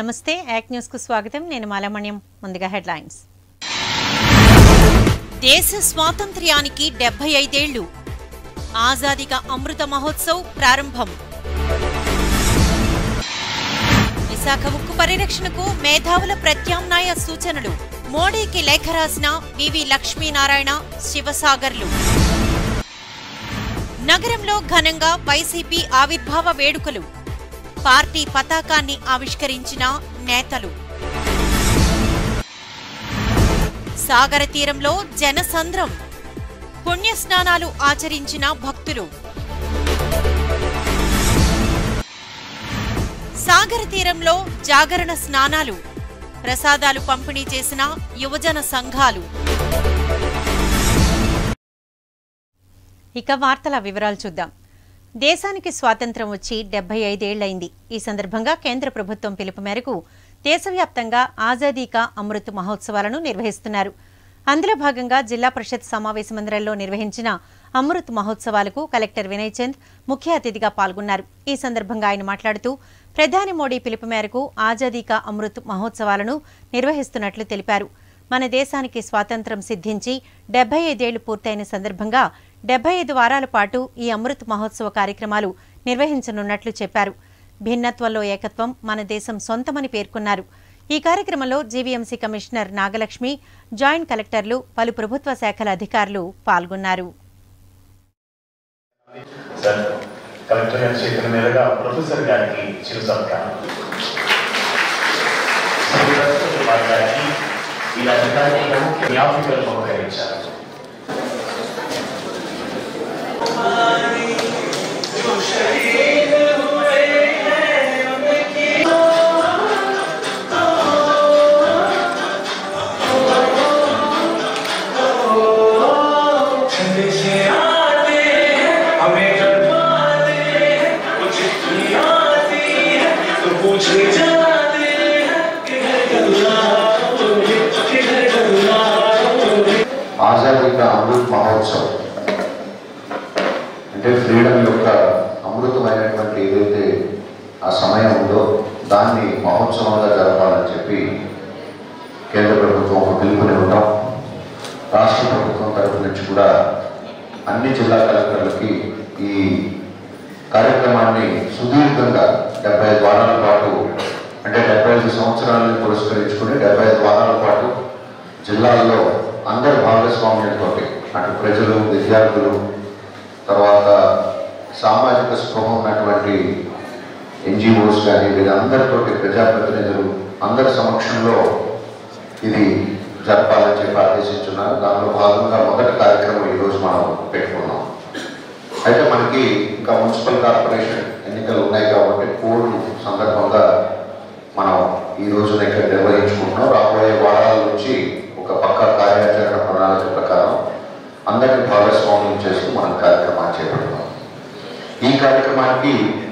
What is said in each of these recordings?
నమస్తే యాక్ న్యూస్ కు స్వాగతం నేను మాలమణ్యం ముందుగా హెడ్లైన్స్ దేశ స్వాతంత్ర్యానికి డెబ్బై ఐదేళ్లు ఆజాదీగా అమృత మహోత్సవ్ ప్రారంభం విశాఖ ఉక్కు పరిరక్షణకు మేధావుల ప్రత్యామ్నాయ సూచనలు మోడీకి లేఖ రాసిన వివి లక్ష్మీనారాయణ శివసాగర్లు నగరంలో ఘనంగా వైసీపీ ఆవిర్భావ వేడుకలు పార్టీ పతాకాన్ని ఆవిష్కరించిన నేతలు సాగర తీరంలో జనసంద్రం పుణ్యస్నానాలు ఆచరించిన భక్తులు సాగర తీరంలో జాగరణ స్నానాలు ప్రసాదాలు పంపిణీ చేసిన యువజన సంఘాలు ఇక వార్తల వివరాలు చూద్దాం దేశానికి స్వాతంత్ర్యం వచ్చి డెబ్బై ఐదేళ్లైంది ఈ సందర్భంగా కేంద్ర ప్రభుత్వం పిలుపు మేరకు దేశవ్యాప్తంగా ఆజాదీ కా అమృత్ మహోత్సవాలను నిర్వహిస్తున్నారు అందులో భాగంగా జిల్లా పరిషత్ సమావేశ మందిరంలో నిర్వహించిన అమృత్ మహోత్సవాలకు కలెక్టర్ వినయ్ చంద్ ముఖ్య అతిథిగా పాల్గొన్నారు ఈ సందర్భంగా ఆయన మాట్లాడుతూ ప్రధాని మోడీ పిలుపు మేరకు ఆజాదీ కా అమృత్ మహోత్సవాలను నిర్వహిస్తున్నట్లు తెలిపారు మన దేశానికి స్వాతంత్ర్యం సిద్ధించి డెబ్బై ఐదేళ్లు పూర్తయిన సందర్భంగా డెబ్బై ఐదు వారాల పాటు ఈ అమృత్ మహోత్సవ కార్యక్రమాలు నిర్వహించనున్నట్లు చెప్పారు భిన్నత్వంలో ఏకత్వం మన దేశం సొంతమని పేర్కొన్నారు ఈ కార్యక్రమంలో జీవీఎంసీ కమిషనర్ నాగలక్ష్మి జాయింట్ కలెక్టర్లు పలు ప్రభుత్వ శాఖల అధికారులు పాల్గొన్నారు సార్ కలెక్టర్ గారి చేతుల మీదుగా ప్రొఫెసర్ గారికి చిరు సత్కారం శ్రీరస్తు వారి గారికి ఈ అధికారికి ముఖ్య జ్ఞాపికలు బహుకరించారు ठंडे से आते हमें डरवाते कुछ भी आती है तो पूछे जाते हैं कि घर करुणाओगे कि घर करुणाओगे ఆజాదీ కా అమృత్ మహోత్సవ్ అంటే ఫ్రీడమ్ యొక్క అమృతమైనటువంటి ఏదైతే ఆ సమయం ఉందో దాన్ని మహోత్సవంగా జరపాలని చెప్పి కేంద్ర ప్రభుత్వం ఒక పిలుపునివ్వటం రాష్ట్ర ప్రభుత్వం తరపు నుంచి కూడా అన్ని జిల్లా కలెక్టర్లకి ఈ కార్యక్రమాన్ని సుదీర్ఘంగా డెబ్బై ఐదు వారాల పాటు అంటే డెబ్బై ఐదు సంవత్సరాలను పురస్కరించుకుని డెబ్బై ఐదు వారాల పాటు జిల్లాల్లో అందరి భాగస్వామ్యంతో అటు ప్రజలు విద్యార్థులు తర్వాత సామాజిక స్పృహ ఉన్నటువంటి ఎన్జిఓస్ కానీ వీరందరితోటి ప్రజాప్రతినిధులు అందరి సమక్షంలో ఇది జరపాలని చెప్పి ఆదేశించున్నారు దానిలో భాగంగా మొదటి కార్యక్రమం ఈరోజు మనం పెట్టుకున్నాం అయితే మనకి ఇంకా మున్సిపల్ కార్పొరేషన్ ఎన్నికలు ఉన్నాయి కాబట్టి కోడ్ సందర్భంగా మనం ఈ రోజున ఇక్కడ నిర్వహించుకుంటున్నాం రాబోయే వారాల నుంచి ఒక పక్క కార్యాచరణ ప్రణాళిక ప్రకారం అందరినీ భాగస్వామ్యం చేస్తూ మనం కార్యక్రమాన్ని చేపడతాం ఈ కార్యక్రమానికి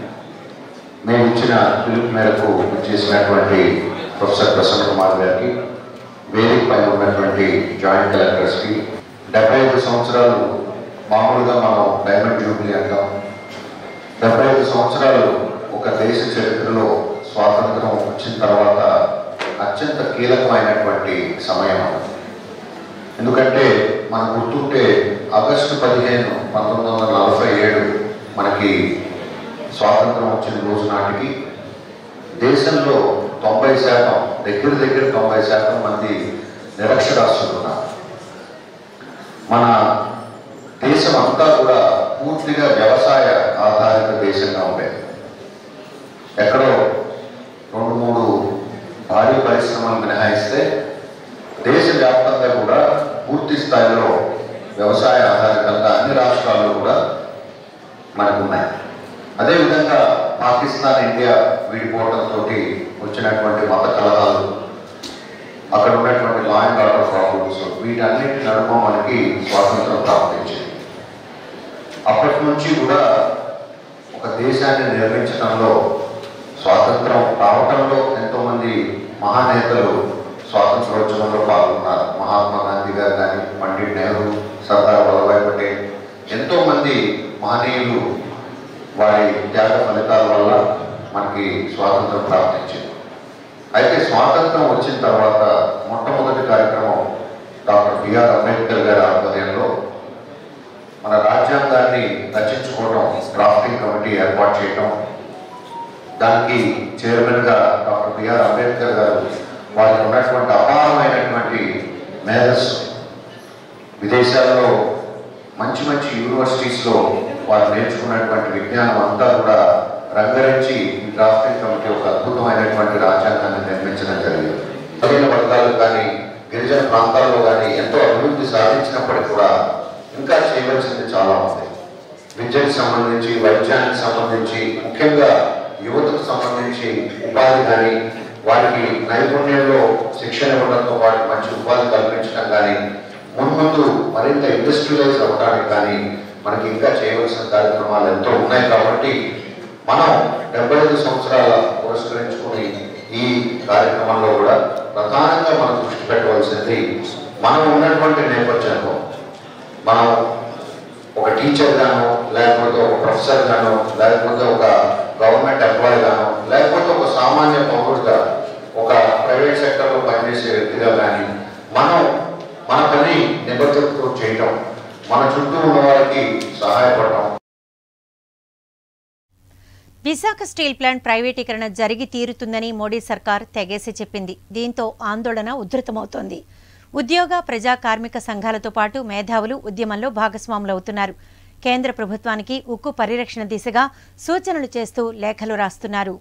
మేము ఇచ్చిన పిలుపు మేరకు చేసినటువంటి ప్రొఫెసర్ ప్రసన్న కుమార్ గారికి వేదిక పైన ఉన్నటువంటి జాయింట్ కలెక్టర్స్కి డెబ్బై ఐదు సంవత్సరాలు మామూలుగా మనం డైమండ్ జూబ్లీ అంటాం డెబ్బై ఐదు సంవత్సరాలు ఒక దేశ చరిత్రలో స్వాతంత్రం వచ్చిన తర్వాత అత్యంత కీలకమైనటువంటి సమయం అది. ఎందుకంటే మనం గుర్తుంటే ఆగస్టు పదిహేను పంతొమ్మిది వందల నలభై ఏడు మనకి స్వాతంత్రం వచ్చిన రోజు నాటికి దేశంలో తొంభై శాతం దగ్గర దగ్గర తొంభై శాతం మంది నిరక్షరాస్యులు ఉన్నారు మన దేశం అంతా కూడా పూర్తిగా వ్యవసాయ ఆధారిత దేశంగా ఉండేది ఎక్కడో రెండు మూడు భారీ పరిశ్రమలు మినహాయిస్తే దేశవ్యాప్తంగా కూడా పూర్తి స్థాయిలో వ్యవసాయ ఆధారితంగా అన్ని రాష్ట్రాల్లో కూడా మనకు ఉన్నాయి అదేవిధంగా పాకిస్తాన్ ఇండియా విడిపోవడంతో వచ్చినటువంటి మత కలహాలు అక్కడ ఉన్నటువంటి లా అండ్ ఆర్డర్ ప్రాబ్లమ్స్ వీటన్నిటి నడుమ మనకి స్వాతంత్రం ప్రాప్తించింది అప్పటి నుంచి కూడా ఒక దేశాన్ని నిర్మించడంలో స్వాతంత్రం రావటంలో ఎంతోమంది మహానేతలు స్వాతంత్రోద్యమంలో పాల్గొన్నారు మహాత్మా గాంధీ గారు కానీ పండిట్ నెహ్రూ సర్దార్ వల్లభాయ్ పటేల్ ఎంతో మంది మహనీయులు వారి త్యాగ ఫలితాల వల్ల మనకి స్వాతంత్రం ప్రాప్తించింది అయితే స్వాతంత్రం వచ్చిన తర్వాత మొట్టమొదటి కార్యక్రమం డాక్టర్ బిఆర్ అంబేద్కర్ గారి ఆధ్వర్యంలో మన రాజ్యాంగాన్ని రచించుకోవడం డ్రాఫ్టింగ్ కమిటీ ఏర్పాటు చేయడం దానికి చైర్మన్గా డాక్టర్ బిఆర్ అంబేద్కర్ గారు వారికి ఉన్నటువంటి అపారమైనటువంటి మేధస్సు విదేశాల్లో మంచి మంచి యూనివర్సిటీస్లో వారు నేర్చుకున్నటువంటి విజ్ఞానం అంతా కూడా రంగరించి ఈ డ్రాఫ్టింగ్ కమిటీ ఒక అద్భుతమైనటువంటి రాజ్యాంగాన్ని నిర్మించడం జరిగింది గ్రామీణ వర్గాలు కానీ గిరిజన ప్రాంతాల్లో కానీ ఎంతో అభివృద్ధి సాధించినప్పటికీ కూడా ఇంకా చేయవలసింది చాలా ఉంది విద్యకు సంబంధించి వైద్యానికి సంబంధించి ముఖ్యంగా యువతకు సంబంధించి ఉపాధి కానీ వారికి నైపుణ్యంలో శిక్షణ ఇవ్వడంతో పాటు మంచి ఉపాధి కల్పించడం కానీ మున్ముందు మరింత ఇండస్ట్రియలైజ్ అవ్వడానికి కానీ మనకి ఇంకా చేయవలసిన కార్యక్రమాలు ఎంతో ఉన్నాయి కాబట్టి మనం డెబ్బై ఐదు సంవత్సరాల పురస్కరించుకుని ఈ కార్యక్రమంలో కూడా ప్రధానంగా మనం దృష్టి పెట్టవలసింది మనం ఉన్నటువంటి నేపథ్యంలో మనం ఒక టీచర్ గాను లేకపోతే ఒక ప్రొఫెసర్ గాను లేకపోతే ఒక గవర్నమెంట్ ఎంప్లాయీ గాను లేకపోతే ఒక సామాన్య పౌరుడిగా ఒక ప్రైవేట్ సెక్టర్లో పనిచేసే వ్యక్తిగా కానీ మనం మన పని నిబద్ధతతో చేయటం మన చుట్టూ ఉన్న వారికి సహాయపడటం విశాఖ స్టీల్ ప్లాంట్ ప్రైవేటీకరణ జరిగి తీరుతుందని మోడీ సర్కార్ తెగేసి చెప్పింది దీంతో ఆందోళన ఉధృతమవుతోంది ఉద్యోగ ప్రజా కార్మిక సంఘాలతో పాటు మేధావులు ఉద్యమంలో భాగస్వాములవుతున్నారు కేంద్ర ప్రభుత్వానికి ఉక్కు పరిరక్షణ దిశగా సూచనలు చేస్తూ లేఖలు రాస్తున్నారు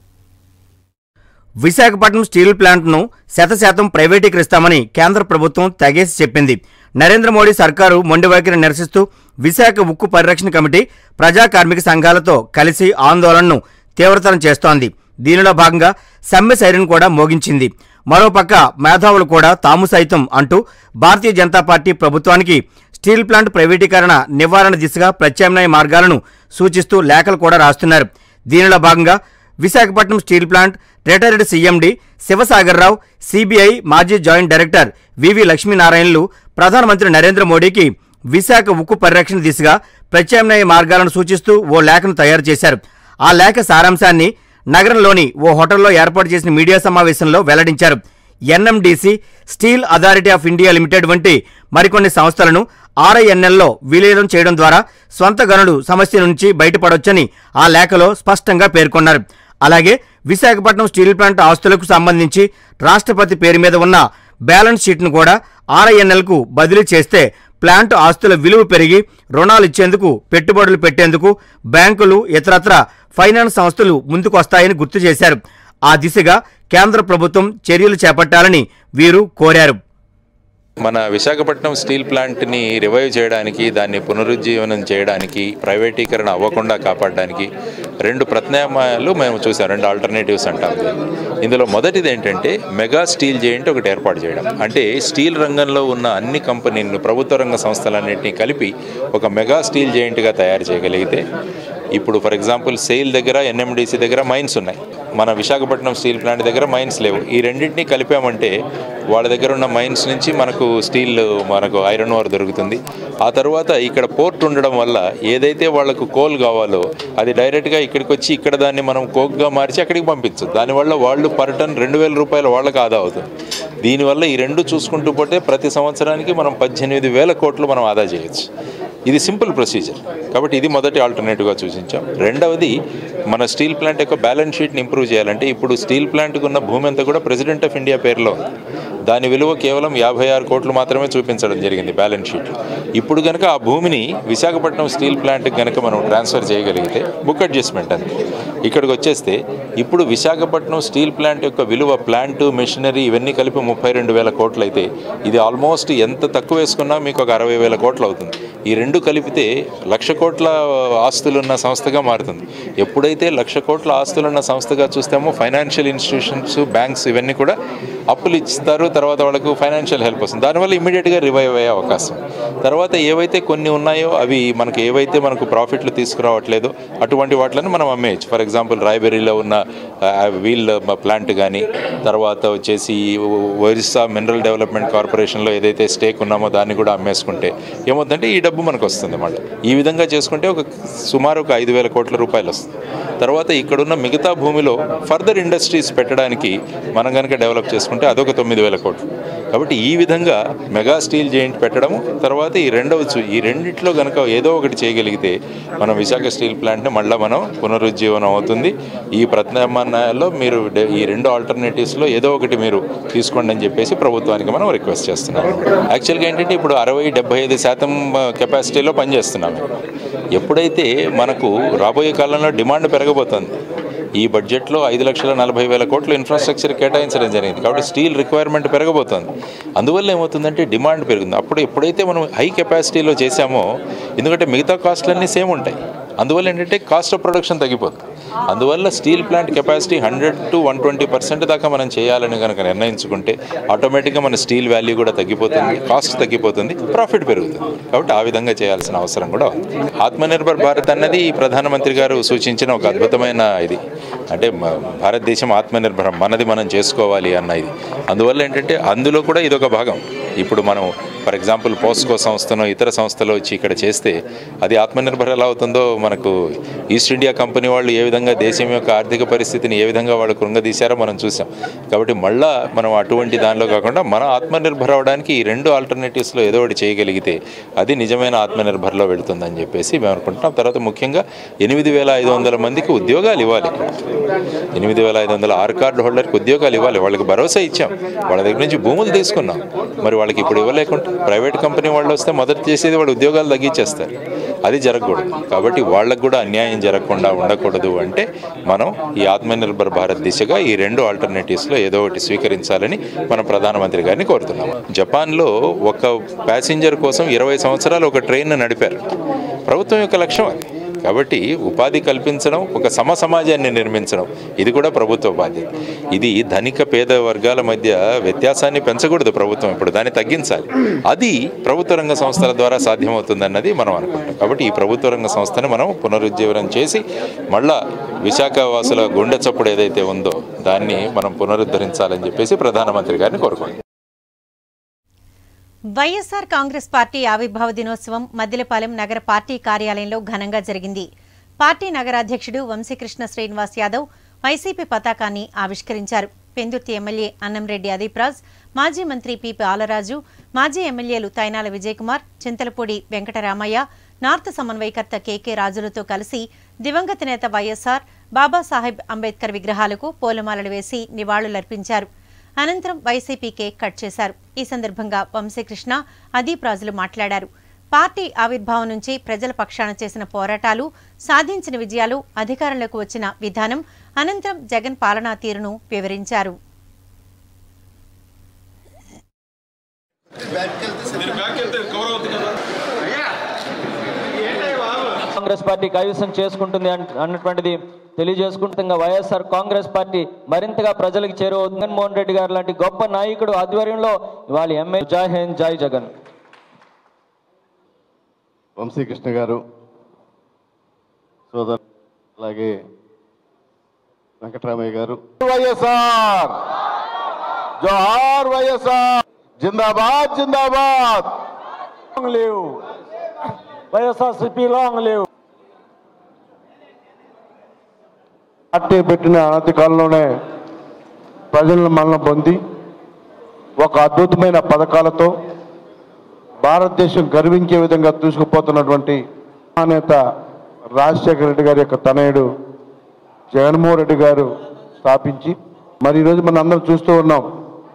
విశాఖపట్నం స్టీల్ ప్లాంట్ను శతశాతం ప్రైవేటీకరిస్తామని కేంద్ర ప్రభుత్వం తెగేసి చెప్పింది నరేంద్ర మోడీ సర్కారు మొండి వైఖరి నిరసిస్తూ విశాఖ ఉక్కు పరిరక్షణ కమిటీ ప్రజా కార్మిక సంఘాలతో కలిసి ఆందోళనను తీవ్రతరం చేస్తోంది దీనిలో భాగంగా సమ్మె సైరన్ కూడా మోగించింది మరోపక్క మేధావులు కూడా తాము సైతం అంటూ భారతీయ జనతా పార్టీ ప్రభుత్వానికి స్టీల్ ప్లాంట్ ప్రైవేటీకరణ నివారణ దిశగా ప్రత్యామ్నాయ మార్గాలను సూచిస్తూ లేఖలు కూడా రాస్తున్నారు దీనిలో భాగంగా Visakhapatnam steel plant retired CMD Sivasagar Rao CBI మాజీ జాయింట్ డైరెక్టర్ వివి లక్ష్మీనారాయణలు ప్రధానమంత్రి నరేంద్ర మోడీకి విశాఖ ఉక్కు పరిరక్షణ దిశగా ప్రత్యామ్నాయ మార్గాలను సూచిస్తూ ఓ లేఖను తయారు చేశారు ఆ లేఖ సారాంశాన్ని నగరంలోని ఓ హోటల్లో ఏర్పాటు చేసిన మీడియా సమావేశంలో వెల్లడించారు NMDC steel authority of India limited వంటి మరికొన్ని సంస్థలను ఆర్ఐఎన్ఎల్లో విలీనం చేయడం ద్వారా స్వంత గనులు సమస్య నుంచి బయటపడొచ్చని ఆ లేఖలో స్పష్టంగా పేర్కొన్నారు అలాగే విశాఖపట్నం స్టీల్ ప్లాంట్ ఆస్తులకు సంబంధించి రాష్ట్రపతి పేరు మీద ఉన్న బ్యాలెన్స్ షీట్ను కూడా ఆర్ఐఎన్ఎల్కు బదిలీ చేస్తే ప్లాంట్ ఆస్తుల విలువ పెరిగి రుణాలు ఇచ్చేందుకు పెట్టుబడులు పెట్టేందుకు బ్యాంకులు ఇతరత్ర ఫైనాన్స్ సంస్థలు ముందుకొస్తాయని గుర్తు చేశారు ఆ దిశగా కేంద్ర ప్రభుత్వం చర్యలు చేపట్టాలని వీరు కోరారు మన విశాఖపట్నం స్టీల్ ప్లాంట్ని రివైవ్ చేయడానికి దాన్ని పునరుజ్జీవనం చేయడానికి ప్రైవేటీకరణ అవ్వకుండా కాపాడడానికి రెండు ప్రత్యామ్నాయాలు మేము చూసాం రెండు ఆల్టర్నేటివ్స్ అంటాం దీన్ని. ఇందులో మొదటిది ఏంటంటే మెగా స్టీల్ జెయింట్ ఒకటి ఏర్పాటు చేయడం అంటే స్టీల్ రంగంలో ఉన్న అన్ని కంపెనీలు ప్రభుత్వ రంగ సంస్థలన్నింటినీ కలిపి ఒక మెగా స్టీల్ జెయింట్గా తయారు చేయగలిగితే ఇప్పుడు ఫర్ ఎగ్జాంపుల్ సెయిల్ దగ్గర ఎన్ఎండిసి దగ్గర మైన్స్ ఉన్నాయి మన విశాఖపట్నం స్టీల్ ప్లాంట్ దగ్గర మైన్స్ లేవు ఈ రెండింటినీ కలిపామంటే వాళ్ళ దగ్గర ఉన్న మైన్స్ నుంచి మనకు స్టీల్ మనకు ఐరన్ ఓర్ దొరుకుతుంది ఆ తర్వాత ఇక్కడ పోర్ట్ ఉండడం వల్ల ఏదైతే వాళ్ళకు కోల్ కావాలో అది డైరెక్ట్గా ఇక్కడికి వచ్చి ఇక్కడ దాన్ని మనం కోక్గా మార్చి అక్కడికి పంపించు దానివల్ల వాళ్ళు పర్ టన్ రెండు వేల రూపాయలు వాళ్ళకి ఆదా అవుతుంది దీనివల్ల ఈ రెండు చూసుకుంటూ పోతే ప్రతి సంవత్సరానికి మనం పద్దెనిమిది వేల కోట్లు మనం ఆదా చేయొచ్చు ఇది సింపుల్ ప్రొసీజర్ కాబట్టి ఇది మొదటి ఆల్టర్నేటివ్గా సూచించాం రెండవది మన స్టీల్ ప్లాంట్ యొక్క బ్యాలెన్స్ షీట్ని ఇంప్రూవ్ చేయాలంటే ఇప్పుడు స్టీల్ ప్లాంట్కి ఉన్న భూమి అంతా కూడా ప్రెసిడెంట్ ఆఫ్ ఇండియా పేరులో ఉంది దాని విలువ కేవలం యాభై ఆరు కోట్లు మాత్రమే చూపించడం జరిగింది బ్యాలెన్స్ షీట్ ఇప్పుడు కనుక ఆ భూమిని విశాఖపట్నం స్టీల్ ప్లాంట్కి కనుక మనం ట్రాన్స్ఫర్ చేయగలిగితే బుక్ అడ్జస్ట్మెంట్ అంతే ఇక్కడికి వచ్చేస్తే ఇప్పుడు విశాఖపట్నం స్టీల్ ప్లాంట్ యొక్క విలువ ప్లాంట్ మెషినరీ ఇవన్నీ కలిపి ముప్పై రెండు వేల కోట్లు అయితే ఇది ఆల్మోస్ట్ ఎంత తక్కువ వేసుకున్నా మీకు ఒక అరవై వేల కోట్లు అవుతుంది ఈ రెండు కలిపితే లక్ష కోట్ల ఆస్తులున్న సంస్థగా మారుతుంది ఎప్పుడైతే లక్ష కోట్ల ఆస్తులున్న సంస్థగా చూస్తామో ఫైనాన్షియల్ ఇన్స్టిట్యూషన్స్ బ్యాంక్స్ ఇవన్నీ కూడా అప్పులు ఇస్తారు తర్వాత వాళ్ళకు ఫైనాన్షియల్ హెల్ప్ వస్తుంది దానివల్ల ఇమీడియట్గా రివైవ్ అయ్యే అవకాశం తర్వాత ఏవైతే కొన్ని ఉన్నాయో అవి మనకు ఏవైతే మనకు ప్రాఫిట్లు తీసుకురావట్లేదో అటువంటి వాటిని మనం అమ్మేయచ్చు ఫర్ ఎగ్జాంపుల్ రాయబెరీలో ఉన్న వీల్ ప్లాంట్ కానీ తర్వాత వచ్చేసి ఒరిస్సా మినరల్ డెవలప్మెంట్ కార్పొరేషన్లో ఏదైతే స్టేక్ ఉన్నామో దాన్ని కూడా అమ్మేసుకుంటే ఏమవుతుందంటే ఈ డబ్బు మనకు వస్తుంది మళ్ళీ ఈ విధంగా చేసుకుంటే ఒక సుమారు ఒక ఐదు వేల కోట్ల రూపాయలు వస్తుంది తర్వాత ఇక్కడున్న మిగతా భూమిలో ఫర్దర్ ఇండస్ట్రీస్ పెట్టడానికి మనం కనుక డెవలప్ చేసుకుంటే అదొక తొమ్మిది వేల కోట్లు కాబట్టి ఈ విధంగా మెగా స్టీల్ జెయింట్ పెట్టడము తర్వాత ఈ రెండవ చు- ఈ రెండిట్లో కనుక ఏదో ఒకటి చేయగలిగితే మనం విశాఖ స్టీల్ ప్లాంట్ని మళ్ళీ మనం పునరుజ్జీవనం అవుతుంది ఈ ప్రత్యామ్నాయాల్లో మీరు డె- ఈ రెండు ఆల్టర్నేటివ్స్లో ఏదో ఒకటి మీరు తీసుకోండి అని చెప్పేసి ప్రభుత్వానికి మనం రిక్వెస్ట్ చేస్తున్నాం యాక్చువల్గా ఏంటంటే ఇప్పుడు అరవై డెబ్బై ఐదు శాతం కెపాసిటీలో పనిచేస్తున్నాం ఎప్పుడైతే మనకు రాబోయే కాలంలో డిమాండ్ పెరగబోతుంది ఈ బడ్జెట్లో ఐదు లక్షల నలభై వేల కోట్ల ఇన్ఫ్రాస్ట్రక్చర్ కేటాయించడం జరిగింది కాబట్టి స్టీల్ రిక్వైర్మెంట్ పెరగబోతోంది అందువల్ల ఏమవుతుందంటే డిమాండ్ పెరుగుతుంది అప్పుడు ఎప్పుడైతే మనం హై కెపాసిటీలో చేశామో ఎందుకంటే మిగతా కాస్ట్లన్నీ సేమ్ ఉంటాయి అందువల్ల ఏంటంటే కాస్ట్ ఆఫ్ ప్రొడక్షన్ తగ్గిపోతుంది అందువల్ల steel plant capacity hundred to one twenty percent దాకా మనం చేయాలని కనుక నిర్ణయించుకుంటే ఆటోమేటిక్గా మన స్టీల్ వాల్యూ కూడా తగ్గిపోతుంది కాస్ట్ తగ్గిపోతుంది ప్రాఫిట్ పెరుగుతుంది కాబట్టి ఆ విధంగా చేయాల్సిన అవసరం కూడా ఉంది ఆత్మనిర్భర్ భారత్ అన్నది ప్రధానమంత్రి గారు సూచించిన ఒక అద్భుతమైన ఇది అంటే మ- భారతదేశం ఆత్మనిర్భరం మనది మనం చేసుకోవాలి అన్న ఇది అందువల్ల ఏంటంటే అందులో కూడా ఇదొక భాగం ఇప్పుడు మనం ఫర్ ఎగ్జాంపుల్ పోస్కో సంస్థను ఇతర సంస్థలు వచ్చి ఇక్కడ చేస్తే అది ఆత్మనిర్భర్ ఎలా అవుతుందో మనకు ఈస్ట్ ఇండియా కంపెనీ వాళ్ళు ఏ విధంగా దేశం యొక్క ఆర్థిక పరిస్థితిని ఏ విధంగా వాళ్ళు కృంగదీశారో మనం చూసాం కాబట్టి మళ్ళా మనం అటువంటి దానిలో కాకుండా మనం ఆత్మనిర్భర్ అవడానికి ఈ రెండు ఆల్టర్నేటివ్స్లో ఏదో ఒకటి చేయగలిగితే అది నిజమైన ఆత్మనిర్భర్లో వెళుతుందని చెప్పేసి మేము అనుకుంటున్నాం తర్వాత ముఖ్యంగా ఎనిమిది వేల ఐదు వందల మందికి ఉద్యోగాలు ఇవ్వాలి ఇక్కడ ఎనిమిది వేల ఐదు వందల ఆర్ కార్డు హోల్డర్కి ఉద్యోగాలు ఇవ్వాలి వాళ్ళకి భరోసా ఇచ్చాం వాళ్ళ దగ్గర నుంచి భూములు తీసుకున్నాం మరి వాళ్ళకి ఇప్పుడు ఇవ్వలేకుండా ప్రైవేట్ కంపెనీ వాళ్ళు వస్తే మొదట చేసేది వాళ్ళు ఉద్యోగాలు తగ్గించేస్తారు అది జరగకూడదు కాబట్టి వాళ్ళకు కూడా అన్యాయం జరగకుండా ఉండకూడదు అంటే మనం ఈ ఆత్మనిర్భర్ భారత్ దిశగా ఈ రెండు ఆల్టర్నేటివ్స్లో ఏదో ఒకటి స్వీకరించాలని మన ప్రధానమంత్రి గారిని కోరుతున్నాము జపాన్లో ఒక ప్యాసింజర్ కోసం ఇరవై సంవత్సరాలు ఒక ట్రైన్ నడిపారు ప్రభుత్వం యొక్క లక్ష్యం అది కాబట్టి ఉపాధి కల్పించడం ఒక సమ సమాజాన్ని నిర్మించడం ఇది కూడా ప్రభుత్వ బాధ్యత ఇది ధనిక పేద వర్గాల మధ్య వ్యత్యాసాన్ని పెంచకూడదు ప్రభుత్వం ఇప్పుడు దాన్ని తగ్గించాలి అది ప్రభుత్వ రంగ సంస్థల ద్వారా సాధ్యమవుతుందన్నది మనం అనుకుంటాం కాబట్టి ఈ ప్రభుత్వ రంగ సంస్థని మనం పునరుజ్జీవనం చేసి మళ్ళా విశాఖ వాసుల గుండె చప్పుడు ఏదైతే ఉందో దాన్ని మనం పునరుద్ధరించాలని చెప్పేసి ప్రధానమంత్రి గారిని కోరుకుంటున్నాం వైఎస్ఆర్ కాంగ్రెస్ పార్టీ ఆవిర్భావ దినోత్సవం మద్దిలపాలెం నగర పార్టీ కార్యాలయంలో ఘనంగా జరిగింది పార్టీ నగర అధ్యక్షుడు వంశీకృష్ణ శ్రీనివాస్ యాదవ్ వైసీపీ పతాకాన్ని ఆవిష్కరించారు పెందుర్తి ఎమ్మెల్యే అన్నంరెడ్డి అదీప్రాజ్ మాజీ మంత్రి పిపి ఆలరాజు మాజీ ఎమ్మెల్యేలు తైనాల విజయకుమార్ చింతలపూడి వెంకటరామయ్య నార్త్ సమన్వయకర్త కేకే రాజులతో కలిసి దివంగత నేత వైఎస్ఆర్ బాబాసాహెబ్ అంబేద్కర్ విగ్రహాలకు పూలమాలలు వేసి నివాళులర్పించారు అనంతరం వైసీపీ కేక్ కట్ చేశారు ఈ సందర్భంగా వంశీకృష్ణ అదీప్ రాజులు మాట్లాడారు పార్టీ ఆవిర్భావం నుంచి ప్రజల పక్షాన చేసిన పోరాటాలు సాధించిన విజయాలు అధికారంలోకి వచ్చిన విధానం అనంతరం జగన్ పాలనా తీరును వివరించారు కాంగ్రెస్ పార్టీ కైవసం చేసుకుంటుంది అన్- అన్నటువంటిది తెలియజేసుకుంటుండగా వైఎస్ఆర్ కాంగ్రెస్ పార్టీ మరింతగా ప్రజలకు చేరువవుతుంది జగన్మోహన్ రెడ్డి గారు లాంటి గొప్ప నాయకుడు ఆధ్వర్యంలో ఇవాళ ఎంఏ జై హింద్ జై జగన్ వంశీకృష్ణ గారు సోదరు అలాగే వెంకటరామయ్య గారు వైఎస్ఆర్ జోహార్ వైఎస్ఆర్ జిందాబాద్ జిందాబాద్ లేవు YSR CP long live party పెట్టిన అనతి కాలంలోనే ప్రజలను మరణం పొంది ఒక అద్భుతమైన పథకాలతో భారతదేశం గర్వించే విధంగా దూసుకుపోతున్నటువంటి నేత రాజశేఖర రెడ్డి గారి యొక్క తనయుడు జగన్మోహన్ రెడ్డి గారు స్థాపించి మరి ఈరోజు మనం అందరం చూస్తూ ఉన్నాం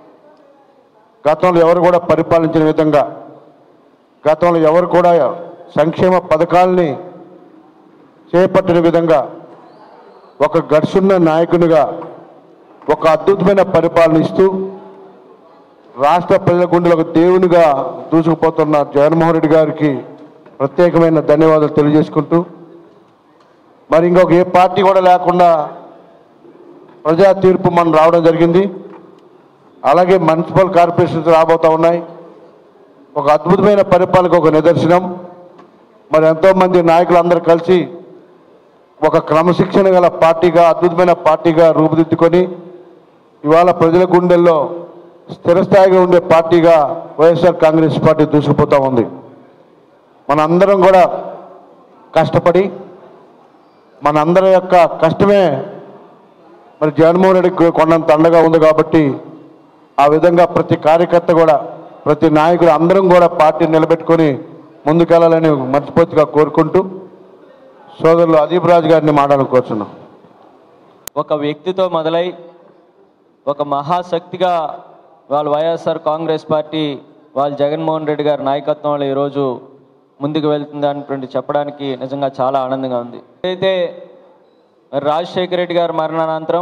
గతంలో ఎవరు కూడా పరిపాలించిన విధంగా గతంలో ఎవరు కూడా సంక్షేమ పథకాల్ని చేపట్టిన విధంగా ఒక గడుసున్న నాయకునిగా ఒక అద్భుతమైన పరిపాలన ఇస్తూ రాష్ట్ర ప్రజల గుండెలకు దేవునిగా దూసుకుపోతున్న జగన్మోహన్ రెడ్డి గారికి ప్రత్యేకమైన ధన్యవాదాలు తెలియజేసుకుంటూ మరి ఇంకొక ఏ పార్టీ కూడా లేకుండా ప్రజా తీర్పు మనం రావడం జరిగింది అలాగే మున్సిపల్ కార్పొరేషన్స్ రాబోతూ ఉన్నాయి ఒక అద్భుతమైన పరిపాలనకు ఒక నిదర్శనం మరి ఎంతోమంది నాయకులు అందరూ కలిసి ఒక క్రమశిక్షణ గల పార్టీగా అద్భుతమైన పార్టీగా రూపుదిద్దుకొని ఇవాళ ప్రజల గుండెల్లో స్థిరస్థాయిగా ఉండే పార్టీగా వైఎస్ఆర్ కాంగ్రెస్ పార్టీ దూసుకుపోతూ ఉంది మన అందరం కూడా కష్టపడి మనందరి యొక్క కష్టమే మరి జగన్మోహన్ రెడ్డికి కొండంత అండగా ఉంది కాబట్టి ఆ విధంగా ప్రతి కార్యకర్త కూడా ప్రతి నాయకుడు అందరం కూడా పార్టీని నిలబెట్టుకొని ముందుకెళ్ళాలని మనస్ఫూర్తిగా కోరుకుంటూ సోదరులు అదీప్ రాజు గారిని మాట్లాడుకోవచ్చున్నాం ఒక వ్యక్తితో మొదలై ఒక మహాశక్తిగా వాళ్ళ వైఎస్ఆర్ కాంగ్రెస్ పార్టీ వాళ్ళ జగన్మోహన్ రెడ్డి గారి నాయకత్వంలో ఈరోజు ముందుకు వెళ్తుంది అనేటువంటి చెప్పడానికి నిజంగా చాలా ఆనందంగా ఉంది అయితే మరి రాజశేఖర రెడ్డి గారి మరణానంతరం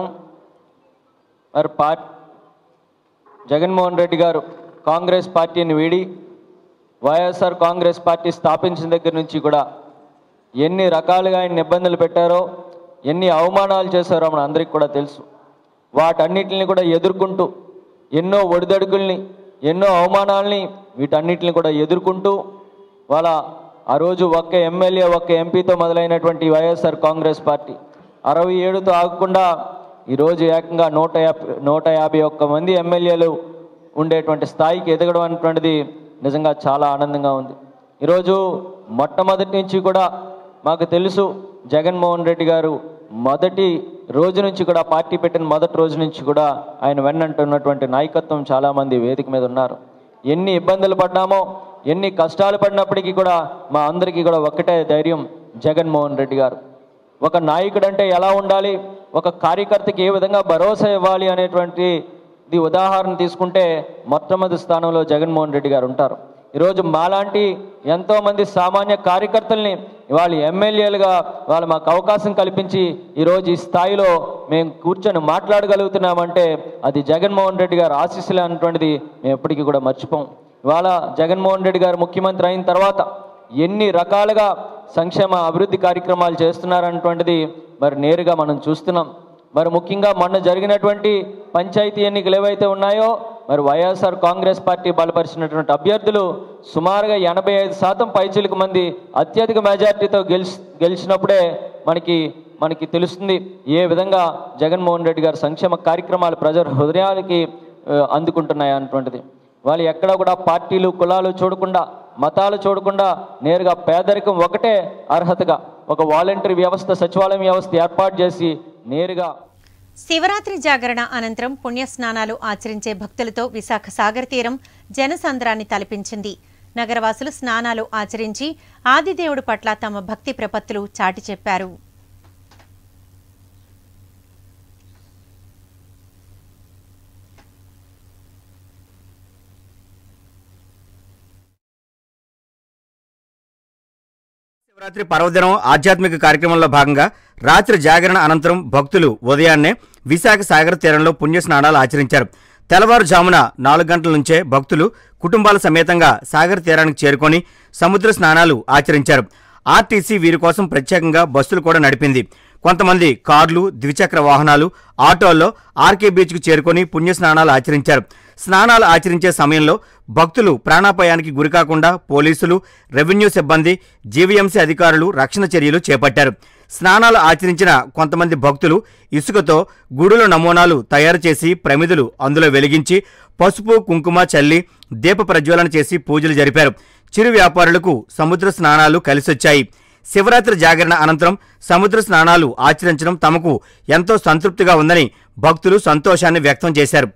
మరి పార్ జగన్మోహన్ రెడ్డి గారు కాంగ్రెస్ పార్టీని వీడి వైఎస్ఆర్ కాంగ్రెస్ పార్టీ స్థాపించిన దగ్గర నుంచి కూడా ఎన్ని రకాలుగా ఆయన ఇబ్బందులు పెట్టారో ఎన్ని అవమానాలు చేశారో మన అందరికీ కూడా తెలుసు వాటన్నిటిని కూడా ఎదుర్కొంటూ ఎన్నో ఒడిదడుకుల్ని ఎన్నో అవమానాల్ని వీటన్నిటిని కూడా ఎదుర్కొంటూ వాళ్ళ ఆ రోజు ఒక్క ఎమ్మెల్యే ఒక్క ఎంపీతో మొదలైనటువంటి వైఎస్ఆర్ కాంగ్రెస్ పార్టీ అరవై ఏడుతో ఆగకుండా ఈరోజు ఏకంగా నూట యాభై నూట యాభై ఒక్క మంది ఎమ్మెల్యేలు ఉండేటువంటి స్థాయికి ఎదగడం అనేటువంటిది నిజంగా చాలా ఆనందంగా ఉంది ఈరోజు మొట్టమొదటి నుంచి కూడా మాకు తెలుసు జగన్మోహన్ రెడ్డి గారు మొదటి రోజు నుంచి కూడా పార్టీ పెట్టిన మొదటి రోజు నుంచి కూడా ఆయన వెన్నంటున్నటువంటి నాయకత్వం చాలామంది వేదిక మీద ఉన్నారు ఎన్ని ఇబ్బందులు పడ్డామో ఎన్ని కష్టాలు పడినప్పటికీ కూడా మా అందరికీ కూడా ఒక్కటే ధైర్యం జగన్మోహన్ రెడ్డి గారు ఒక నాయకుడు అంటే ఎలా ఉండాలి ఒక కార్యకర్తకి ఏ విధంగా భరోసా ఇవ్వాలి అనేటువంటి ఇది ఉదాహరణ తీసుకుంటే మొట్టమొదటి స్థానంలో జగన్మోహన్ రెడ్డి గారు ఉంటారు ఈరోజు మాలాంటి ఎంతోమంది సామాన్య కార్యకర్తల్ని ఇవాళ ఎమ్మెల్యేలుగా వాళ్ళు మాకు అవకాశం కల్పించి ఈరోజు ఈ స్థాయిలో మేము కూర్చొని మాట్లాడగలుగుతున్నామంటే అది జగన్మోహన్ రెడ్డి గారు ఆశీస్సులు అన్నటువంటిది మేము ఎప్పటికీ కూడా మర్చిపోం ఇవాళ జగన్మోహన్ రెడ్డి గారు ముఖ్యమంత్రి అయిన తర్వాత ఎన్ని రకాలుగా సంక్షేమ అభివృద్ధి కార్యక్రమాలు చేస్తున్నారన్నటువంటిది మరి నేరుగా మనం చూస్తున్నాం మరి ముఖ్యంగా మొన్న జరిగినటువంటి పంచాయతీ ఎన్నికలు ఏవైతే ఉన్నాయో మరి వైఎస్ఆర్ కాంగ్రెస్ పార్టీ బలపరిచినటువంటి అభ్యర్థులు సుమారుగా ఎనభై ఐదు శాతం పైచిలకు మంది అత్యధిక మెజార్టీతో గెలిచి గెలిచినప్పుడే మనకి మనకి తెలుస్తుంది ఏ విధంగా జగన్మోహన్ రెడ్డి గారి సంక్షేమ కార్యక్రమాలు ప్రజల హృదయాలకి ఆ, అందుకుంటున్నాయి అన్నటువంటిది వాళ్ళు ఎక్కడ కూడా పార్టీలు కులాలు చూడకుండా మతాలు చూడకుండా నేరుగా పేదరికం ఒకటే అర్హతగా ఒక వాలంటరీ వ్యవస్థ సచివాలయం వ్యవస్థ ఏర్పాటు చేసి నేరుగా శివరాత్రి జాగరణ అనంతరం పుణ్యస్నానాలు ఆచరించే భక్తులతో విశాఖ సాగర్ తీరం జనసంద్రాన్ని తలపించింది నగరవాసులు స్నానాలు ఆచరించి ఆదిదేవుడు పట్ల తమ భక్తి ప్రపత్తులు చాటి చెప్పారు శివరాత్రి పర్వదినం ఆధ్యాత్మిక కార్యక్రమంలో భాగంగా రాత్రి జాగరణ అనంతరం భక్తులు ఉదయాన్నే విశాఖ సాగర తీరంలో పుణ్య స్నానాలు ఆచరించారు తెల్లవారుజామున నాలుగు గంటల నుంచే భక్తులు కుటుంబాల సమేతంగా సాగర్ తీరానికి చేరుకొని సముద్ర స్నానాలు ఆచరించారు ఆర్టీసీ వీరి కోసం ప్రత్యేకంగా బస్సులు కూడా నడిపింది కొంతమంది కార్లు ద్విచక్ర వాహనాలు ఆటోల్లో ఆర్కే బీచ్కు చేరుకొని పుణ్య స్నానాలు ఆచరించారు స్నానాలు ఆచరించే సమయంలో భక్తులు ప్రాణాపాయానికి గురికాకుండా పోలీసులు రెవెన్యూ సిబ్బంది జీవీఎంసీ అధికారులు రక్షణ చర్యలు చేపట్టారు స్నానాలు ఆచరించిన కొంతమంది భక్తులు ఇసుకతో గుడుల నమూనాలు తయారు చేసి ప్రమిదులు అందులో వెలిగించి పసుపు కుంకుమ చల్లి దీప ప్రజ్వలన చేసి పూజలు జరిపారు చిరు వ్యాపారులకు సముద్ర స్నానాలు కలిసొచ్చాయి శివరాత్రి జాగరణ అనంతరం సముద్ర స్నానాలు ఆచరించడం తమకు ఎంతో సంతృప్తిగా ఉందని భక్తులు సంతోషాన్ని వ్యక్తం చేశారు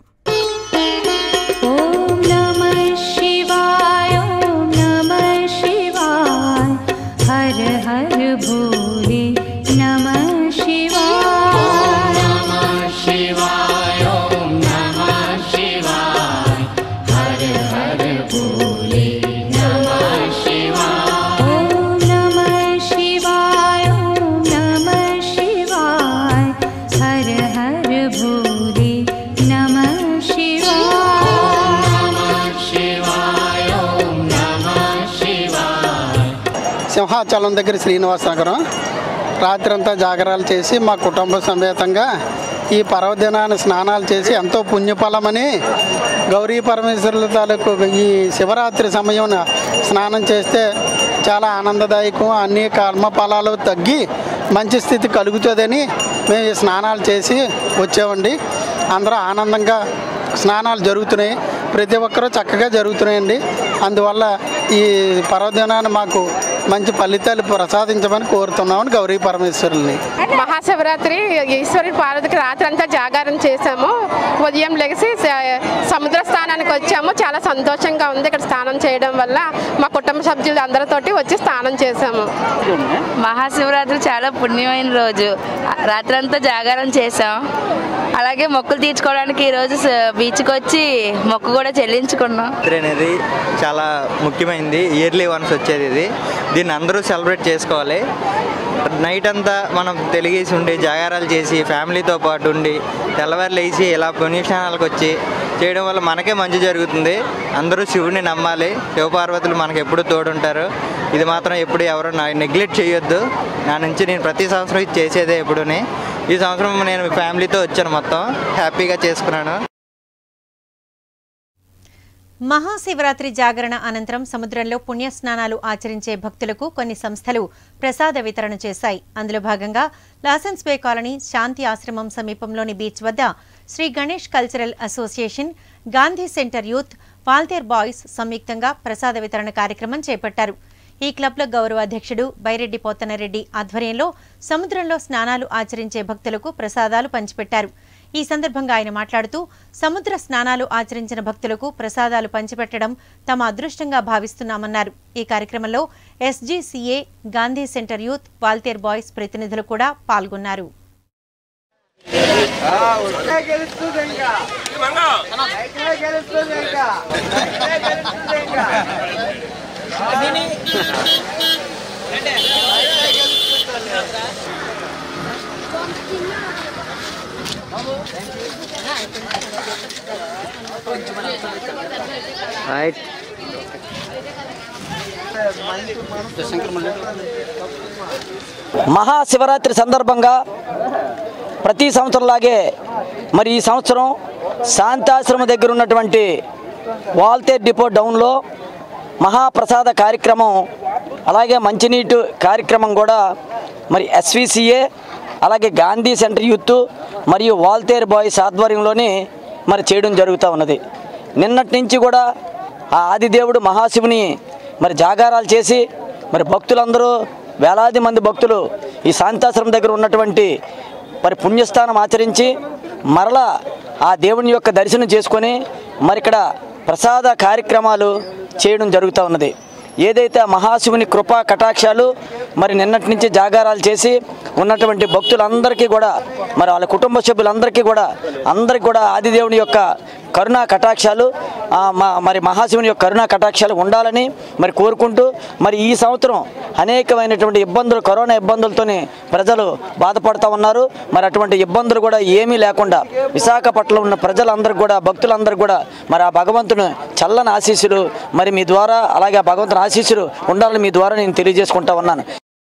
ॐ नमः शिवाय ॐ नमः शिवाय हर हर भोले नमः शिवाय नमः शिवाय ॐ नमः शिवाय हर हर भोले नमः शिवाय ॐ नमः शिवाय ॐ नमः शिवाय हर हर भोले नमः शिवाय సింహాచలం దగ్గర శ్రీనివాస నగరం రాత్రంతా జాగరాలు చేసి మా కుటుంబ సమేతంగా ఈ పర్వదినాన్ని స్నానాలు చేసి ఎంతో పుణ్యఫలమని గౌరీ పరమేశ్వరుల తాలూకు ఈ శివరాత్రి సమయం స్నానం చేస్తే చాలా ఆనందదాయకం అన్ని కర్మ ఫలాలు తగ్గి మంచి స్థితి కలుగుతుందని మేము ఈ స్నానాలు చేసి వచ్చామండి అందరూ ఆనందంగా స్నానాలు జరుగుతున్నాయి ప్రతి ఒక్కరూ చక్కగా జరుగుతున్నాయండి అందువల్ల ఈ పర్వదినాన్ని మాకు మంచి ఫలితాలు ప్రసాదించమని కోరుతున్నామని గౌరీ పరమేశ్వరుల్ని మహాశివరాత్రి ఈశ్వరుని పార్వతికి రాత్రి అంతా జాగారం చేశాము ఉదయం లెగిసి స- సముద్ర స్నానానికి వచ్చాము చాలా సంతోషంగా ఉంది ఇక్కడ స్నానం చేయడం వల్ల మా కుటుంబ సభ్యులు అందరితోటి వచ్చి స్నానం చేశాము మహాశివరాత్రి చాలా పుణ్యమైన రోజు రాత్రంతా జాగారం చేసాం అలాగే మొక్కులు తీర్చుకోవడానికి ఈరోజు స- బీచ్కి వచ్చి మొక్కు కూడా చెల్లించుకున్నాం రాత్రి అనేది చాలా ముఖ్యమైనది ఇయర్లీ వన్స్ వచ్చేది ఇది దీన్ని అందరూ సెలబ్రేట్ చేసుకోవాలి నైట్ అంతా మనం తెలిగేసి ఉండి జాగారాలు చేసి ఫ్యామిలీతో పాటు ఉండి తెల్లవారు లేచి ఇలా పుణ్యస్నానాలకు వచ్చి చేయడం వల్ల మనకే మంచి జరుగుతుంది అందరూ శివుని నమ్మాలి శివపార్వతులు మనకు ఎప్పుడు తోడుంటారు ఇది మాత్రం ఎప్పుడు ఎవరు నెగ్లెక్ట్ చేయొద్దు నా నుంచి నేను ప్రతి సంవత్సరం ఇది చేసేదే ఎప్పుడుని ఈ సంవత్సరం నేను ఫ్యామిలీతో వచ్చాను మొత్తం హ్యాపీగా చేసుకున్నాను మహాశివరాత్రి జాగరణ అనంతరం సముద్రంలో పుణ్యస్నానాలు ఆచరించే భక్తులకు కొన్ని సంస్థలు ప్రసాద వితరణ చేశాయి అందులో భాగంగా లాసెన్స్ బే కాలనీ శాంతి ఆశ్రమం సమీపంలోని బీచ్ వద్ద Sri Ganesh cultural association Gandhi centre youth Waltair boys సంయుక్తంగా ప్రసాద వితరణ కార్యక్రమం చేపట్టారు ఈ క్లబ్ల గౌరవ అధ్యక్షుడు బైరెడ్డి పోతనరెడ్డి ఆధ్వర్యంలో సముద్రంలో స్నానాలు ఆచరించే భక్తులకు ప్రసాదాలు పంచిపెట్టారు ఈ సందర్భంగా ఆయన మాట్లాడుతూ సముద్ర స్నానాలు ఆచరించిన భక్తులకు ప్రసాదాలు పంచిపెట్టడం తమ అదృష్టంగా భావిస్తున్నామన్నారు ఈ కార్యక్రమంలో SGCA Gandhi centre youth Waltair boys ప్రతినిధులు కూడా పాల్గొన్నారు రైట్ మహాశివరాత్రి సందర్భంగా ప్రతి సంవత్సరంలాగే మరి ఈ సంవత్సరం శాంతాశ్రమం దగ్గర ఉన్నటువంటి వాల్తేర్ డిపో డౌన్లో మహాప్రసాద కార్యక్రమం అలాగే మంచినీటి కార్యక్రమం కూడా మరి ఎస్విసిఏ అలాగే గాంధీ సెంటర్ యూత్ మరియు వాల్తేర్ బాయ్స్ ఆధ్వర్యంలోనే మరి చేయడం జరుగుతూ ఉన్నది నిన్నటి నుంచి కూడా ఆ ఆదిదేవుడు మహాశివుని మరి జాగారాలు చేసి మరి భక్తులందరూ వేలాది మంది భక్తులు ఈ శాంతాశ్రమం దగ్గర ఉన్నటువంటి మరి పుణ్యస్థానం ఆచరించి మరలా ఆ దేవుని యొక్క దర్శనం చేసుకొని మరి ఇక్కడ ప్రసాద కార్యక్రమాలు చేయడం జరుగుతూ ఉన్నది ఏదైతే ఆ మహాశివుని కృపా కటాక్షాలు మరి నిన్నటి నుంచి జాగారాలు చేసి ఉన్నటువంటి భక్తులందరికీ కూడా మరి వాళ్ళ కుటుంబ సభ్యులందరికీ కూడా అందరికీ కూడా ఆదిదేవుని యొక్క కరుణా కటాక్షాలు ఆ, మా- మరి మహాశివుని యొక్క కరుణా కటాక్షాలు ఉండాలని మరి కోరుకుంటూ మరి ఈ సంవత్సరం అనేకమైనటువంటి ఇబ్బందులు కరోనా ఇబ్బందులతోని ప్రజలు బాధపడుతూ ఉన్నారు మరి అటువంటి ఇబ్బందులు కూడా ఏమీ లేకుండా విశాఖపట్నంలో ఉన్న ప్రజలందరికీ కూడా భక్తులందరికీ కూడా మరి ఆ భగవంతుని చల్లని ఆశీస్సులు మరి మీ ద్వారా అలాగే ఆ భగవంతుని ఆశీస్సులు ఉండాలని మీ ద్వారా నేను తెలియజేసుకుంటా ఉన్నాను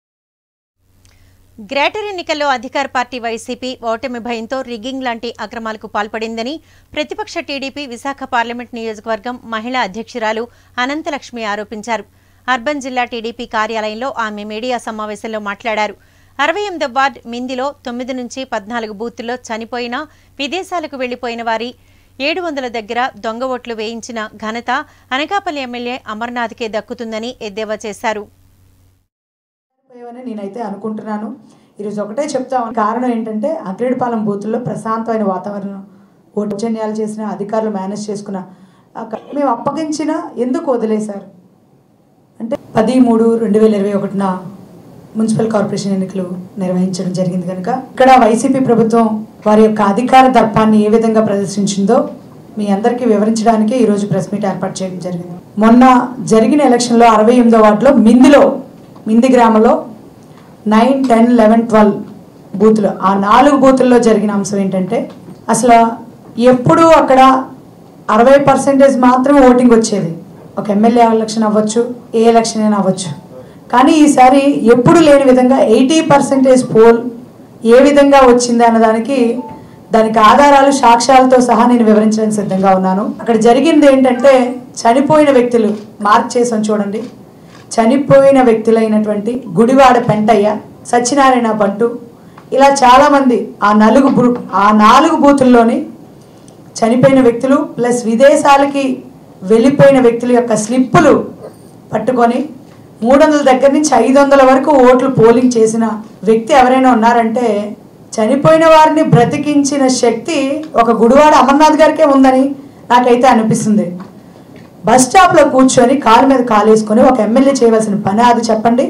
గ్రేటర్ ఎన్నికల్లో అధికార పార్టీ వైసీపీ ఓటమి భయంతో రిగ్గింగ్ లాంటి అక్రమాలకు పాల్పడిందని ప్రతిపక్ష టీడీపీ విశాఖ పార్లమెంట్ నియోజకవర్గం మహిళా అధ్యక్షురాలు అనంతలక్ష్మి ఆరోపించారు అర్బన్ జిల్లా టీడీపీ కార్యాలయంలో ఆమె మీడియా సమావేశంలో మాట్లాడారు అరవై ఎనిమిదో వార్డ్ మిందిలో తొమ్మిది నుంచి పద్నాలుగు బూతుల్లో చనిపోయిన విదేశాలకు వెళ్లిపోయిన వారి ఏడు వందల దగ్గర దొంగ ఓట్లు వేయించిన ఘనత అనకాపల్లి ఎమ్మెల్యే అమర్నాథ్కే దక్కుతుందని ఎద్దేవా చేశారు అయిపోయావని నేనైతే అనుకుంటున్నాను ఈరోజు ఒకటే చెప్తా ఉన్నాను. కారణం ఏంటంటే అగ్రేడిపాలెం బూతుల్లో ప్రశాంతమైన వాతావరణం ఓటజన్యాలు చేసిన అధికారులు మేనేజ్ చేసుకున్న అక్క- మేము అప్పగించిన ఎందుకు వదిలేశారు అంటే పది మూడు రెండు వేల ఇరవై ఒకటిన మున్సిపల్ కార్పొరేషన్ ఎన్నికలు నిర్వహించడం జరిగింది కనుక ఇక్కడ వైసీపీ ప్రభుత్వం వారి యొక్క అధికార దర్పాన్ని ఏ విధంగా ప్రదర్శించిందో మీ అందరికీ వివరించడానికి ఈరోజు ప్రెస్ మీట్ ఏర్పాటు చేయడం జరిగింది మొన్న జరిగిన ఎలక్షన్లో అరవై ఎనిమిదో వార్డులో మిందిలో మింది గ్రామంలో నైన్ టెన్ లెవెన్ ట్వెల్వ్ బూతులు ఆ నాలుగు బూతుల్లో జరిగిన అంశం ఏంటంటే అసలు ఎప్పుడూ అక్కడ అరవై పర్సెంటేజ్ మాత్రమే ఓటింగ్ వచ్చేది ఒక ఎమ్మెల్యే ఎలక్షన్ అవ్వచ్చు ఏ ఎలక్షన్ అయినా అవ్వచ్చు కానీ ఈసారి ఎప్పుడు లేని విధంగా ఎయిటీ పర్సెంటేజ్ పోల్ ఏ విధంగా వచ్చింది అన్నదానికి దానికి ఆధారాలు సాక్ష్యాలతో సహా నేను వివరించడానికి సిద్ధంగా ఉన్నాను అక్కడ జరిగింది ఏంటంటే చనిపోయిన వ్యక్తులు మార్క్ చేసాం చూడండి చనిపోయిన వ్యక్తులైనటువంటి గుడివాడ పెంటయ్య సత్యనారాయణ బంటు ఇలా చాలామంది ఆ నలుగు బూ ఆ నాలుగు బూతుల్లోని చనిపోయిన వ్యక్తులు ప్లస్ విదేశాలకి వెళ్ళిపోయిన వ్యక్తుల యొక్క స్లిప్పులు పట్టుకొని మూడు వందల దగ్గర నుంచి ఐదు వందల వరకు ఓట్లు పోలింగ్ చేసిన వ్యక్తి ఎవరైనా ఉన్నారంటే చనిపోయిన వారిని బ్రతికించిన శక్తి ఒక గుడివాడ అమర్నాథ్ గారికే ఉందని నాకైతే అనిపిస్తుంది బస్ స్టాప్లో కూర్చొని కాలు మీద కాలు వేసుకొని ఒక ఎమ్మెల్యే చేయవలసిన పని అది చెప్పండి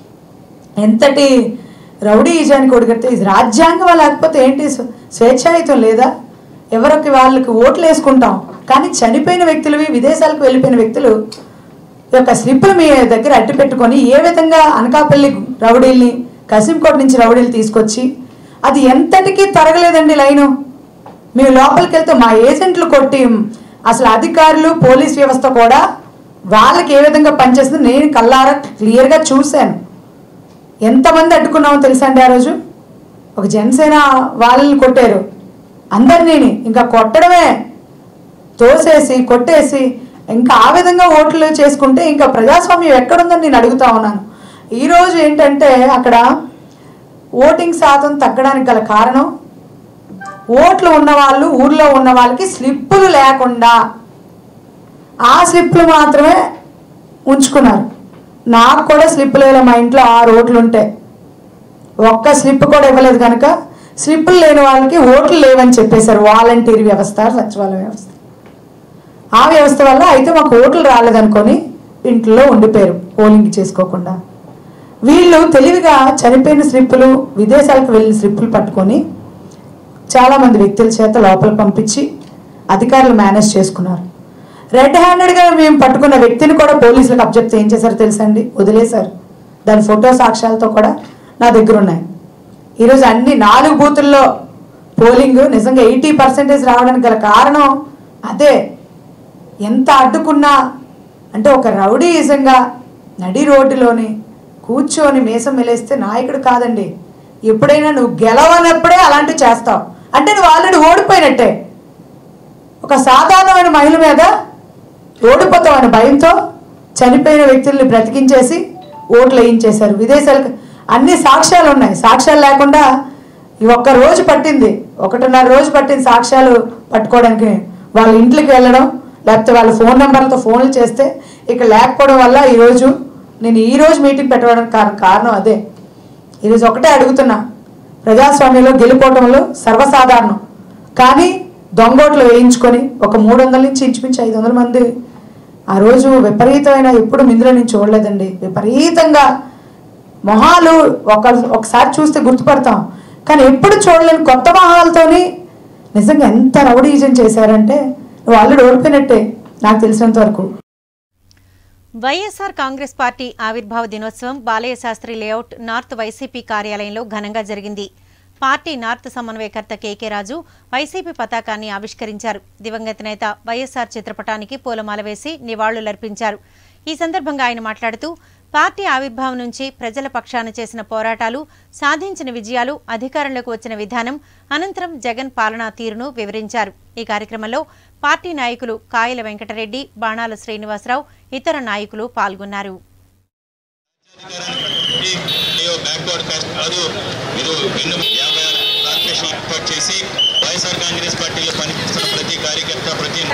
ఎంతటి రౌడీ ఈజానికి ఒడిగడితే ఇది రాజ్యాంగం లేకపోతే ఏంటి స్వ- స్వేచ్ఛాయుతం లేదా ఎవరికి వాళ్ళకి ఓట్లు వేసుకుంటాం కానీ చనిపోయిన వ్యక్తులవి విదేశాలకు వెళ్ళిపోయిన వ్యక్తులు యొక్క స్లిప్పులు మీ దగ్గర అట్టి పెట్టుకొని ఏ విధంగా అనకాపల్లి రౌడీల్ని కసింకోట నుంచి రౌడీలు తీసుకొచ్చి అది ఎంతటికీ తరగలేదండి లైను మేము లోపలికి వెళ్తే మా ఏజెంట్లు కొట్టి అసలు అధికారులు పోలీస్ వ్యవస్థ కూడా వాళ్ళకి ఏ విధంగా పనిచేస్తుందో నేను కల్లారా క్లియర్గా చూశాను ఎంతమంది అడ్డుకున్నామో తెలుసా అండి ఆ రోజు ఒక జనసేన వాళ్ళని కొట్టారు అందరినీ ఇంకా కొట్టడమే తోసేసి కొట్టేసి ఇంకా ఆ విధంగా ఓట్లు చేసుకుంటే ఇంకా ప్రజాస్వామ్యం ఎక్కడుందని నేను అడుగుతా ఉన్నాను ఈరోజు ఏంటంటే అక్కడ ఓటింగ్ శాతం తగ్గడానికి గల కారణం ఓట్లు ఉన్న వాళ్ళు ఊర్లో ఉన్న వాళ్ళకి స్లిప్పులు లేకుండా ఆ స్లిప్పులు మాత్రమే ఉంచుకున్నారు నాకు కూడా స్లిప్పులు వేయాలి మా ఇంట్లో ఆరు ఓట్లు ఉంటాయి ఒక్క స్లిప్ కూడా ఇవ్వలేదు కనుక స్లిప్పులు లేని వాళ్ళకి ఓట్లు లేవని చెప్పేశారు వాలంటీర్ వ్యవస్థ సచివాలయ వ్యవస్థ ఆ వ్యవస్థ వల్ల అయితే మాకు ఓట్లు రాలేదనుకొని ఇంట్లో ఉండిపోయారు పోలింగ్ చేసుకోకుండా వీళ్ళు తెలివిగా చనిపోయిన స్లిప్పులు విదేశాలకు వెళ్ళిన స్లిప్పులు పట్టుకొని చాలామంది వ్యక్తుల చేత లోపల పంపించి అధికారులు మేనేజ్ చేసుకున్నారు రెడ్ హ్యాండెడ్గా మేము పట్టుకున్న వ్యక్తిని కూడా పోలీసులకు అబ్జెక్ట్ ఏం చేశారో తెలుసండి వదిలేశారు దాని ఫోటో సాక్ష్యాలతో కూడా నా దగ్గర ఉన్నాయి ఈరోజు అన్ని నాలుగు బూతుల్లో పోలింగ్ నిజంగా ఎయిటీ పర్సెంటేజ్ రావడానికి గల కారణం అదే ఎంత అడ్డుకున్నా అంటే ఒక రౌడీయిజంగా నడి రోడ్డులోని కూర్చొని మీసం మెలేస్తే నాయకుడు కాదండి ఎప్పుడైనా నువ్వు గెలవనప్పుడే అలాంటివి చేస్తావు అంటే నువ్వు ఆల్రెడీ ఓడిపోయినట్టే ఒక సాధారణమైన మహిళ మీద ఓడిపోతామని భయంతో చనిపోయిన వ్యక్తుల్ని బ్రతికించేసి ఓట్లు వేయించేశారు విదేశాలకు అన్ని సాక్ష్యాలు ఉన్నాయి సాక్ష్యాలు లేకుండా ఈ ఒక్క రోజు పట్టింది ఒకటిన్నర రోజు పట్టింది సాక్ష్యాలు పట్టుకోవడానికి వాళ్ళ ఇంట్లోకి వెళ్ళడం లేకపోతే వాళ్ళ ఫోన్ నెంబర్లతో ఫోన్లు చేస్తే ఇక్కడ లేకపోవడం వల్ల ఈరోజు నేను ఈ రోజు మీటింగ్ పెట్టడానికి కారణం కారణం అదే ఈరోజు ఒకటే అడుగుతున్నా ప్రజాస్వామ్యంలో గెలుపోవటంలో సర్వసాధారణం కానీ దొంగోట్లు వేయించుకొని ఒక మూడు వందల నుంచి ఇంచుమించు ఐదు వందల మంది ఆ రోజు విపరీతమైన ఎప్పుడు మిందులో నేను చూడలేదండి విపరీతంగా మొహాలు ఒక ఒకసారి చూస్తే గుర్తుపడతాం కానీ ఎప్పుడు చూడలేని కొత్త మొహాలతోని నిజంగా ఎంత రౌడీజం చేశారంటే నువ్వు ఆల్రెడీ ఓడిపోయినట్టే నాకు తెలిసినంత వరకు వైఎస్ఆర్ కాంగ్రెస్ పార్టీ ఆవిర్భావ దినోత్సవం Balayya Shastri layout north YCP కార్యాలయంలో ఘనంగా జరిగింది పార్టీ నార్త్ సమన్వయకర్త కేకే రాజు వైసీపీ పతాకాన్ని ఆవిష్కరించారు దివంగత నేత వైఎస్ఆర్ చిత్రపటానికి పూలమాల వేసి నివాళులర్పించారు ఈ సందర్భంగా ఆయన మాట్లాడుతూ పార్టీ ఆవిర్భావం నుంచి ప్రజల పక్షాన చేసిన పోరాటాలు సాధించిన విజయాలు అధికారంలోకి వచ్చిన విధానం అనంతరం జగన్ పాలనా తీరును వివరించారు ఈ కార్యక్రమంలో పార్టీ నాయకులు కాయల వెంకటరెడ్డి బాణాల శ్రీనివాసరావు ఇతర నాయకులు పాల్గొన్నారు ನೀವು ಬ್ಯಾಕ್ವರ್ಡ್ ಕಾಸ್ಟ್ ಅದು ಇದು ಇನ್ನು యాభై ఆరు కార్పొరేషన్ ఏర్పాటు చేసి వైఎస్ఆర్ కాంగ్రెస్ పార్టీలో పనిచేస్తున్న ప్రతి కార్యకర్త ప్రతి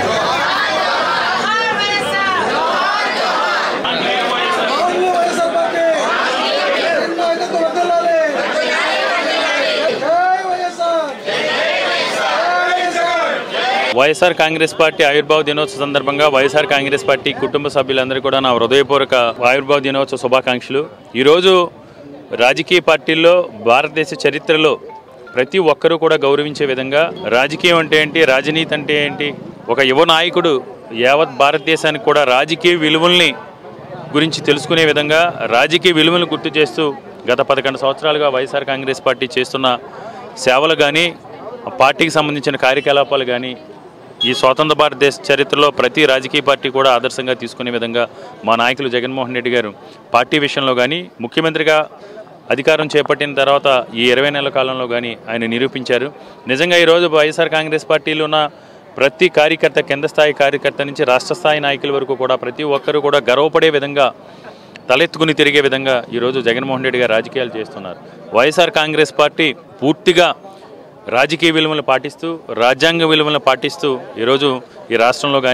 వైఎస్ఆర్ కాంగ్రెస్ పార్టీ ఆవిర్భావ దినోత్సవ సందర్భంగా వైఎస్ఆర్ కాంగ్రెస్ పార్టీ కుటుంబ సభ్యులందరూ కూడా నా హృదయపూర్వక ఆవిర్భావ దినోత్సవ శుభాకాంక్షలు ఈరోజు రాజకీయ పార్టీల్లో భారతదేశ చరిత్రలో ప్రతి ఒక్కరూ కూడా గౌరవించే విధంగా రాజకీయం అంటే ఏంటి రాజనీతి అంటే ఏంటి ఒక యువ నాయకుడు యావత్ భారతదేశానికి కూడా రాజకీయ విలువల్ని గురించి తెలుసుకునే విధంగా రాజకీయ విలువలను గుర్తు చేస్తూ గత పదకొండు సంవత్సరాలుగా వైఎస్ఆర్ కాంగ్రెస్ పార్టీ చేస్తున్న సేవలు కానీ ఆ పార్టీకి సంబంధించిన కార్యకలాపాలు కానీ ఈ స్వతంత్ర భారతదేశ చరిత్రలో ప్రతి రాజకీయ పార్టీ కూడా ఆదర్శంగా తీసుకునే విధంగా మా నాయకులు జగన్మోహన్ రెడ్డి గారు పార్టీ విషయంలో కానీ ముఖ్యమంత్రిగా అధికారం చేపట్టిన తర్వాత ఈ ఇరవై నెలల కాలంలో కానీ ఆయన నిరూపించారు నిజంగా ఈరోజు వైఎస్ఆర్ కాంగ్రెస్ పార్టీలో ఉన్న ప్రతి కార్యకర్త కింద స్థాయి కార్యకర్త నుంచి రాష్ట్ర స్థాయి నాయకుల వరకు కూడా ప్రతి ఒక్కరు కూడా గర్వపడే విధంగా తలెత్తుకుని తిరిగే విధంగా ఈరోజు జగన్మోహన్ రెడ్డి గారు రాజకీయాలు చేస్తున్నారు వైఎస్ఆర్ కాంగ్రెస్ పార్టీ పూర్తిగా రాజకీయ విలువలను పాటిస్తూ రాజ్యాంగ విలువలను పాటిస్తూ ఈరోజు ఈ రాష్ట్రంలో కానీ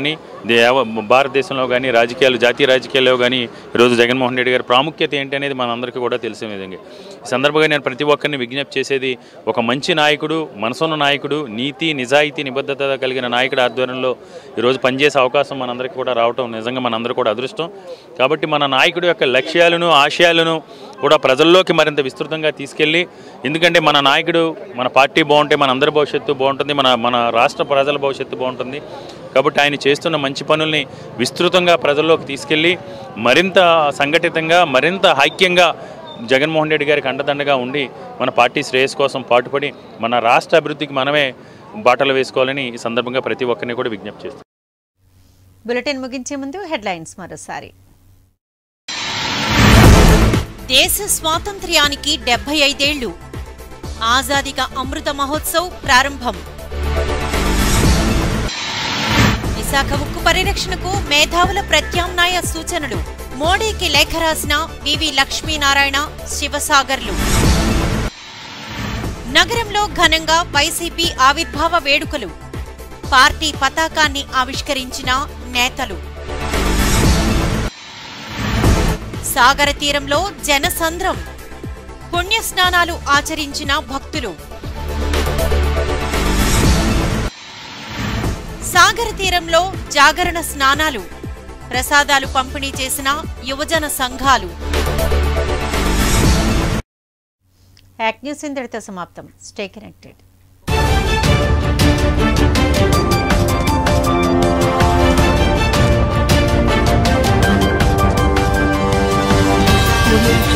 దే- యావ- భారతదేశంలో కానీ రాజకీయాలు జాతీయ రాజకీయాల్లో కానీ ఈరోజు జగన్మోహన్ రెడ్డి గారి ప్రాముఖ్యత ఏంటి అనేది మనందరికీ కూడా తెలిసిన విధంగా ఈ సందర్భంగా నేను ప్రతి ఒక్కరిని విజ్ఞప్తి చేసేది ఒక మంచి నాయకుడు మనసున్న నాయకుడు నీతి నిజాయితీ నిబద్ధత కలిగిన నాయకుడు ఆధ్వర్యంలో ఈరోజు పనిచేసే అవకాశం మనందరికీ కూడా రావటం నిజంగా మనందరూ కూడా అదృష్టం కాబట్టి మన నాయకుడి యొక్క లక్ష్యాలను ఆశయాలను కూడా ప్రజల్లోకి మరింత విస్తృతంగా తీసుకెళ్ళి ఎందుకంటే మన నాయకుడు మన పార్టీ బాగుంటే మన అందరి భవిష్యత్తు బాగుంటుంది మన మన రాష్ట్ర ప్రజల భవిష్యత్తు బాగుంటుంది కాబట్టి ఆయన చేస్తున్న మంచి పనుల్ని విస్తృతంగా ప్రజల్లోకి తీసుకెళ్ళి మరింత సంఘటితంగా మరింత ఐక్యంగా జగన్మోహన్ రెడ్డి గారికి అండదండగా ఉండి మన పార్టీ శ్రేయస్ కోసం పాటుపడి మన రాష్ట్ర అభివృద్ధికి మనమే బాటలు వేసుకోవాలని ఈ సందర్భంగా ప్రతి ఒక్కరిని కూడా విజ్ఞప్తి చేస్తాం బులెటిన్ ముగించే ముందు హెడ్లైన్స్ మరోసారి దేశ స్వాతంత్ర్యానికి డెబ్బై ఐదేళ్లు ఆజాదిక అమృత మహోత్సవ్ ప్రారంభం విశాఖ ఉక్కు పరిరక్షణకు మేధావుల ప్రత్యామ్నాయ సూచనలు మోడీకి లేఖ రాసిన వివి లక్ష్మీనారాయణ శివసాగర్లు నగరంలో ఘనంగా వైసీపీ ఆవిర్భావ వేడుకలు పార్టీ పతాకాన్ని ఆవిష్కరించిన నేతలు సాగర తీరంలో జనసంద్రం పుణ్యస్నానాలు ఆచరించిన భక్తులు సాగర తీరంలో జాగరణ స్నానాలు ప్రసాదాలు పంపిణీ చేసిన యువజన సంఘాలు యాక్ న్యూస్ ఇంతటితో సమాప్తం స్టే కనెక్టెడ్ Thank you.